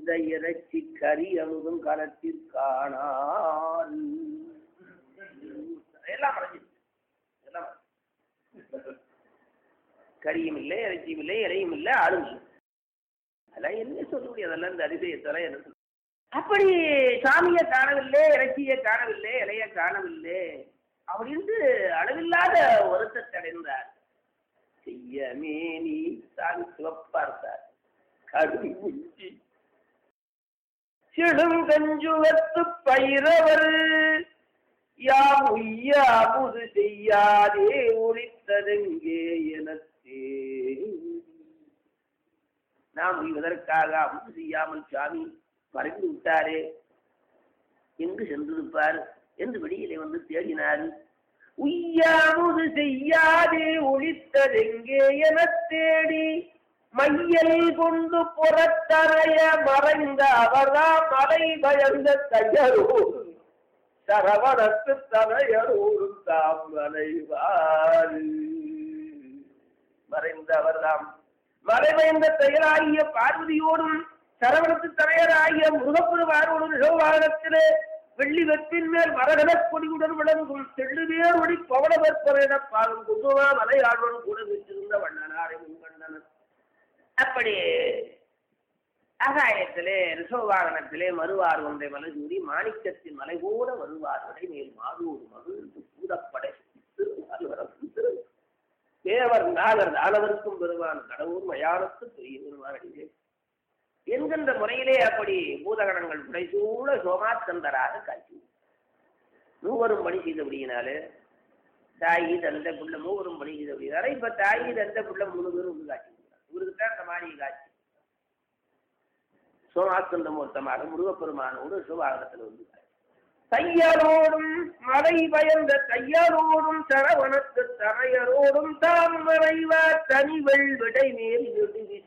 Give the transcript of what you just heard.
இந்த இறைச்சி கறி அமுதும் களத்திற்கானால் எல்லாம் மறைஞ்சிருச்சு எல்லாம் மறைஞ்சிருச்சு. கறியும் இல்லை இறைச்சியும் இல்லை இலையும் இல்லை ஆளும் இல்லை அதெல்லாம் என்ன சொல்ல முடியும் அதெல்லாம் இந்த அதிசயத்தெல்லாம் என்ன சொல்ல அப்படி சாமியை காணவில்லை இறைச்சியை காணவில்லை இலையை காணவில்லை அப்படின்ட்டு அளவில்லாத வருத்தத்தை அடைந்தார் செய்யமே நீ சாமி சிவப்பார்த்தார் கருங்குஞ்சி சிடுங்கஞ்சுவத்து பயிரவர் யாம் உய்யாமுது செய்யாதே ஒழித்ததெங்கே எனத்தே நாம் உய்வதற்காக அமுது செய்யாமல் சாமி மறைந்து விட்டாரே எங்கு சென்றிருப்பார் என்று வெளியிலே வந்து தேடினார் உய்யாமுது செய்யாதே ஒழித்ததெங்கே எனத் தேடி மையல் கொண்டு புறத்தரைய மறைந்த அவர்தாம் மலை பயந்த தையரோடு சரவணத்து தலையரோடும் தாம் மலைவார் மறைந்த அவர்தாம் மறைவைந்த பெயராகிய பார்வதியோடும் சரவணத்து தலையராகிய முருகப்பெருமானோடும் நிகழ்வாகத்திலே வெள்ளி வெற்றின் மேல் மரகதக் கொடியுடன் விளங்கும் தெள்ளுவேர் ஒளி பவளவற்பரென பாலும் குங்குமா மலையாழ்வன் கூட வீற்றிருந்த வண்ணனாரை முன்கண்டனர் அப்படி ஆகாயத்திலே ரிசோவாகனத்திலே மறுவார் ஒன்றை மலசூடி மாணிக்கத்தின் மலை கூட வருவார்களை மேல் மாதூர் மகிழ்ந்து பூதப்படை திருவாரூர் தேவர் நாகர் தானவருக்கும் பெருமான் கடவுள் மயானத்து பெரிய பெருமான் அடிவே என்கின்ற முறையிலே அப்படி பூதகணங்கள் புடைசூழ சோமாத்தந்தராக காட்சி மூவரும் பணி செய்தபடியினாலே தாயி தந்த புள்ள மூவரும் பணி செய்தபடினால இப்ப தாயி தந்த புள்ள மூணு பேரும் வந்து காட்சி இவருக்கு தான் அந்த மாதிரி காட்சி சோமாஸ்கந்த மூர்த்தமாக முருகப்பெருமானோடு சிவாகனத்தில் வந்து காட்சி தையரோடும் மலை பயந்த தையரோடும் சரவணத்து தரையரோடும் தாம் மறைவார் தனிவள் விடை மேல் விடுவி